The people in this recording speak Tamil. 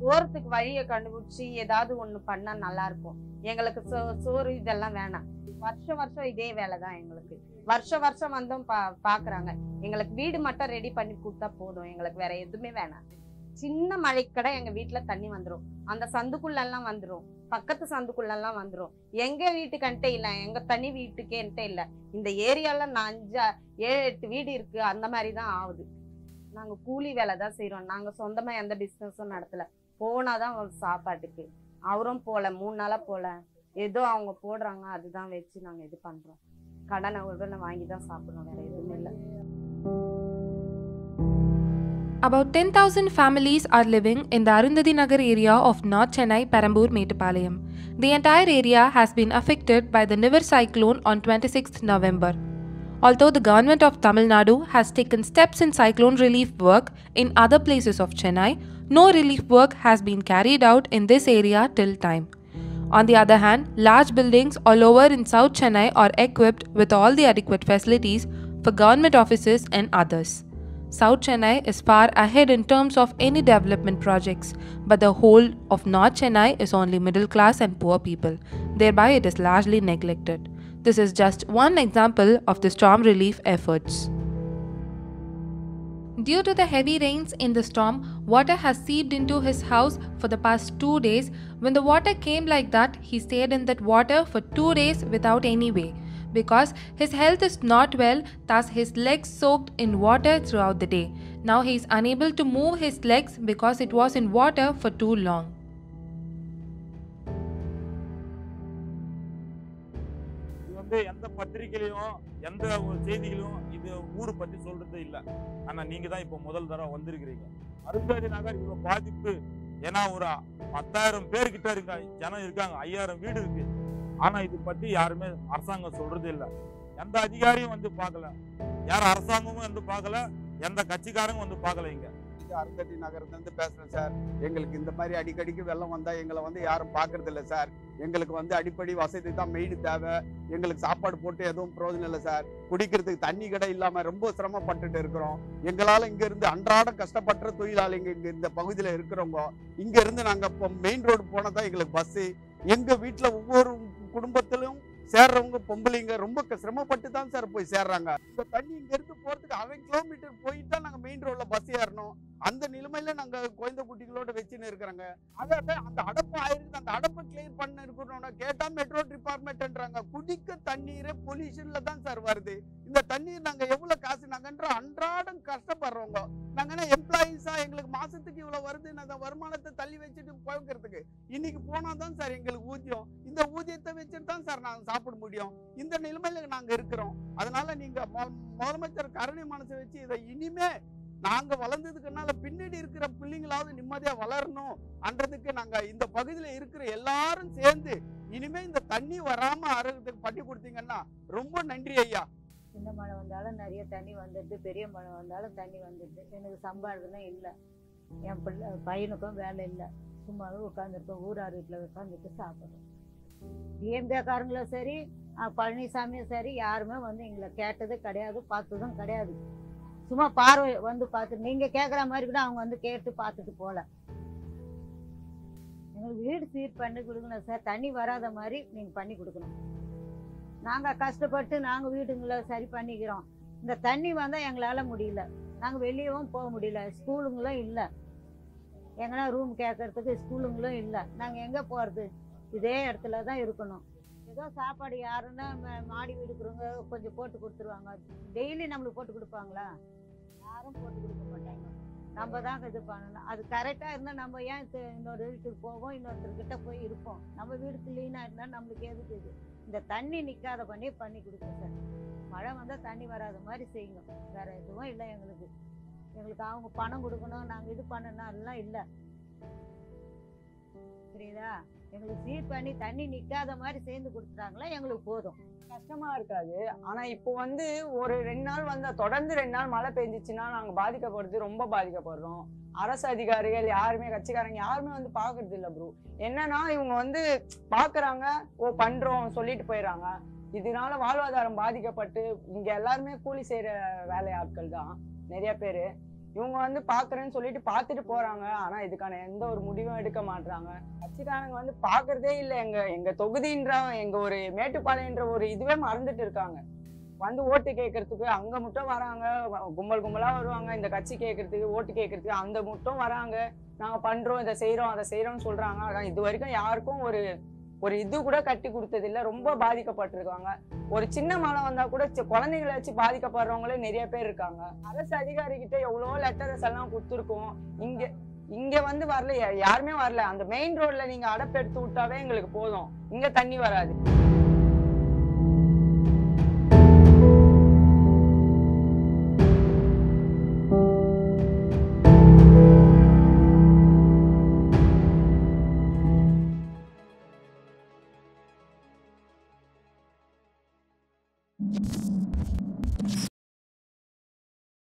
போறதுக்கு வழியை கண்டுபிடிச்சி ஏதாவது ஒண்ணு பண்ணா நல்லா இருக்கும் எங்களுக்கு சோ- சோறு இதெல்லாம் வேணாம் வருஷம் வருஷம் இதே வேலை தான் எங்களுக்கு வருஷம் வருஷம் வந்தும் பா பாக்குறாங்க எங்களுக்கு வீடு மட்டும் ரெடி பண்ணி கொடுத்தா போதும் எங்களுக்கு வேற எதுவுமே வேணாம் சின்ன மழைக்கடை எங்க வீட்டுல தண்ணி வந்துரும் அந்த சந்துக்குள்ள எல்லாம் வந்துரும் பக்கத்து சந்துக்குள்ள எல்லாம் வந்துரும் எங்க வீட்டுக்கன்ட்டே இல்ல எங்க தனி வீட்டுக்கேன்ட்டே இல்ல இந்த ஏரியால நான் அஞ்சா ஏழு எட்டு வீடு இருக்கு அந்த மாதிரி தான் ஆகுது நாங்க கூலி வேலை தான் செய்றோம் நாங்க சொந்தமா எந்த பிசினஸும் நடத்தல போனாதான் ஒரு சாப்பாட்டுக்கு அவரும் போல மூணு நாளா போல ஏதோ அவங்க போடுறாங்க அதுதான் வச்சு நாங்க இது பண்றோம் கடனை உடனே வாங்கி தான் சாப்பிடுறோம் வேற எதுவுமே இல்லை About 10,000 families are living in the Arundhati Nagar area of North Chennai, Perambur, Metupalayam. The entire area has been affected by the Nivar cyclone on 26th November. Although the government of Tamil Nadu has taken steps in cyclone relief work in other places of Chennai, no relief work has been carried out in this area till time. On the other hand, large buildings all over in South Chennai are equipped with all the adequate facilities for government offices and others. South Chennai is far ahead in terms of any development projects, but the whole of North Chennai is only middle class and poor people. Thereby, it is largely neglected. This is just one example of the storm relief efforts. Due to the heavy rains in the storm, water has seeped into his house for the past two days. When the water came like that, he stayed in that water for two days without any way. Because his health is not well, thus his legs soaked in water throughout the day. Now he is unable to move his legs because it was in water for too long. இது வந்து எந்த பத்திரிகையிலையும் எந்த ஒரு செய்திகளையும் இது ஊரை பத்தி சொல்றது இல்ல ஆனா நீங்க தான் இப்போ முதல் தடவை வந்திருக்கிறீங்க அருந்தாதி நகர் இவ்வளவு பாதிப்பு ஏன்னா ஒரு பத்தாயிரம் பேர் கிட்ட இருக்க ஜனம் இருக்காங்க ஐயாயிரம் வீடு இருக்கு ஆனா இது பத்தி யாருமே அரசாங்கம் சொல்றது இல்ல எந்த அதிகாரியும் வந்து பார்க்கல யார் அரசாங்கமும் வந்து பார்க்கல எந்த கட்சிக்காரங்க வந்து பார்க்கல இங்க அருந்ததி நகரத்துலேருந்து பேசுகிறேன் சார் எங்களுக்கு இந்த மாதிரி அடிக்கடிக்கு வெள்ளம் வந்தால் எங்களை வந்து யாரும் பார்க்கறது இல்லை சார் எங்களுக்கு வந்து அடிப்படை வசதி தான் மெயின் தேவை எங்களுக்கு சாப்பாடு போட்டு எதுவும் பிரயோஜனம் இல்லை சார் குடிக்கிறதுக்கு தண்ணி கடை இல்லாமல் ரொம்ப சிரமப்பட்டுட்டு இருக்கிறோம் எங்களால் இங்கேருந்து அன்றாடம் கஷ்டப்படுற தொழிலாளிங்க இங்கே இந்த பகுதியில் இருக்கிறவங்க இங்கேருந்து நாங்கள் இப்போ மெயின் ரோடு போனால் தான் எங்களுக்கு பஸ்ஸு எங்கள் வீட்டில் ஒவ்வொரு குடும்பத்திலும் சேர்றவங்க பொம்பளைங்க ரொம்ப க- சிரமப்பட்டு தான் சார் போய் சேர்றாங்க இந்த தண்ணி இங்கேருந்து போகிறதுக்கு அரை கிலோமீட்டர் போயிட்டு தான் நாங்கள் மெயின் ரோட்டில் பஸ் ஏறணும் அந்த நிலைமையில நாங்க குழந்தை குட்டிகளோட வச்சுன்னு இருக்கிறாங்க அதாவது அந்த அடப்பு ஆயிருக்கு அந்த அடப்பை கிளியர் பண்ண இருக்கணும்னா கேட்டா மெட்ரோ டிபார்ட்மெண்ட்ன்றாங்க குடிக்க தண்ணீரே பொல்யூஷன்ல தான் சார் வருது இந்த தண்ணீர் நாங்க எவ்வளவு காசு நாங்கன்ற அன்றாடம் கஷ்டப்படுறவங்க நாங்க என்ன எம்ப்ளாயிஸா எங்களுக்கு மாசத்துக்கு இவ்வளவு வருது அந்த வருமானத்தை தள்ளி வச்சுட்டு போய்க்கிறதுக்கு இன்னைக்கு போனா தான் சார் எங்களுக்கு ஊதியம் இந்த ஊதியத்தை வச்சுட்டு தான் சார் நாங்க சாப்பிட முடியும் இந்த நிலைமையில நாங்க இருக்கிறோம் அதனால நீங்க மு- முதலமைச்சர் கருணை மனசை வச்சு இதை இனிமே நாங்க வளர்ந்ததுக்குனால பின்னாடி இருக்கிற பிள்ளைங்களாவது நிம்மதியா வளரணும் அன்றதுக்கு நாங்க இந்த பகுதியில இருக்கிற எல்லாரும் சேர்ந்து இனிமே இந்த தண்ணி வராம அறதுக்கு பண்ணி கொடுத்தீங்கன்னா ரொம்ப நன்றி ஐயா சின்ன மழை வந்தாலும் நிறைய தண்ணி வந்துடுது பெரிய மழை வந்தாலும் தண்ணி வந்துடுது எனக்கு சம்பாடுறதுலாம் இல்லை என் பிள்ளை பையனுக்கும் வேலை இல்லை சும்மாவே உட்காந்துருக்கோம் ஊரார் வீட்டில் உட்காந்துட்டு சாப்பிட்றோம் டிஎம்கேக்காரங்களும் சரி அஹ் பழனிசாமியும் சரி யாருமே வந்து எங்களை கேட்டது கிடையாது பார்த்ததும் கிடையாது சும்மா பார்வை வந்து பார்த்து நீங்கள் கேட்குற மாதிரி கூட அவங்க வந்து கேட்டு பார்த்துட்டு போகல எங்களுக்கு வீடு சீர் பண்ணி கொடுக்கணும் சார் தண்ணி வராத மாதிரி நீங்கள் பண்ணி கொடுக்கணும் நாங்கள் கஷ்டப்பட்டு நாங்கள் வீடுங்களை சரி பண்ணிக்கிறோம் இந்த தண்ணி வந்தால் எங்களால் முடியல நாங்கள் வெளியவும் போக முடியல ஸ்கூலுங்களும் இல்லை எங்கன்னா ரூம் கேட்கறதுக்கு ஸ்கூலுங்களும் இல்லை நாங்கள் எங்கே போகிறது இதே இடத்துல தான் இருக்கணும் ஏதோ சாப்பாடு யாருன்னா ம- மாடி வீடு இருக்கிறவங்க கொஞ்சம் போட்டு கொடுத்துருவாங்க டெய்லி நம்மளுக்கு போட்டு கொடுப்பாங்களா யாரும் போட்டு கொடுக்க மாட்டாங்க நம்ம தான் இது பண்ணணும் அது கரெக்டாக இருந்தால் நம்ம ஏன் இது- இன்னொரு வீட்டுக்கு போவோம் இன்னொருத்தர்கிட்ட போய் இருப்போம் நம்ம வீடு க்ளீனாக இருந்தால் நம்மளுக்கு எதுக்கு இது இந்த தண்ணி நிற்காத பண்ணி பண்ணி கொடுங்க சார் மழை வந்தால் தண்ணி வராத மாதிரி செய்யுங்க வேற எதுவும் இல்லை எங்களுக்கு எங்களுக்கு அவங்க பணம் கொடுக்கணும் நாங்கள் இது பண்ணணும் எல்லாம் இல்லை புரியுதா எங்களுக்கு சீர் பண்ணி தண்ணி நிற்காத மாதிரி சேர்ந்து கொடுத்துட்டாங்களா எங்களுக்கு போதும் கஷ்டமா இருக்காது ஆனா இப்போ வந்து ஒரு ரெண்டு நாள் வந்தா தொடர்ந்து ரெண்டு நாள் மழை பெஞ்சிச்சுன்னா நாங்க பாதிக்கப்படுறது ரொம்ப பாதிக்கப்படுறோம் அரசு அதிகாரிகள் யாருமே கட்சிக்காரங்க யாருமே வந்து பாக்குறது இல்ல ப்ரோ என்னன்னா இவங்க வந்து பாக்குறாங்க ஓ பண்றோம் சொல்லிட்டு போயிடுறாங்க இதனால வாழ்வாதாரம் பாதிக்கப்பட்டு இங்க எல்லாருமே கூலி செய்யற வேலை ஆட்கள் தான் நிறைய பேரு இவங்க வந்து பாக்குறேன்னு சொல்லிட்டு பார்த்துட்டு போறாங்க ஆனா இதுக்கான எந்த ஒரு முடிவும் எடுக்க மாட்றாங்க கட்சிக்காரங்க வந்து பாக்குறதே இல்ல எங்க எங்க தொகுதின்ற எங்க ஒரு மேட்டுப்பாளையன்ற ஒரு இதுவே மறந்துட்டு இருக்காங்க வந்து ஓட்டு கேட்கறதுக்கு அங்க மட்டும் வராங்க வ- கும்பல் கும்பலா வருவாங்க இந்த கட்சி கேட்கறதுக்கு ஓட்டு கேட்கறதுக்கு அந்த மட்டும் வராங்க நாங்க பண்றோம் இதை செய்றோம் அதை செய்றோம்னு சொல்றாங்க ஆனா இது வரைக்கும் யாருக்கும் ஒரு ஒரு இது கூட கட்டி கொடுத்தது இல்ல ரொம்ப பாதிக்கப்பட்டிருக்காங்க ஒரு சின்ன மழை வந்தா கூட சி- குழந்தைகளை வச்சு பாதிக்கப்படுறவங்களே நிறைய பேர் இருக்காங்க அரசு அதிகாரி கிட்ட எவ்வளவோ லெட்டர்ஸ் எல்லாம் கொடுத்துருக்கோம் இங்க இங்க வந்து வரல யா- யாருமே வரல அந்த மெயின் ரோட்ல நீங்க அடைப்பு எடுத்து விட்டாவே எங்களுக்கு போதும் இங்க தண்ணி வராது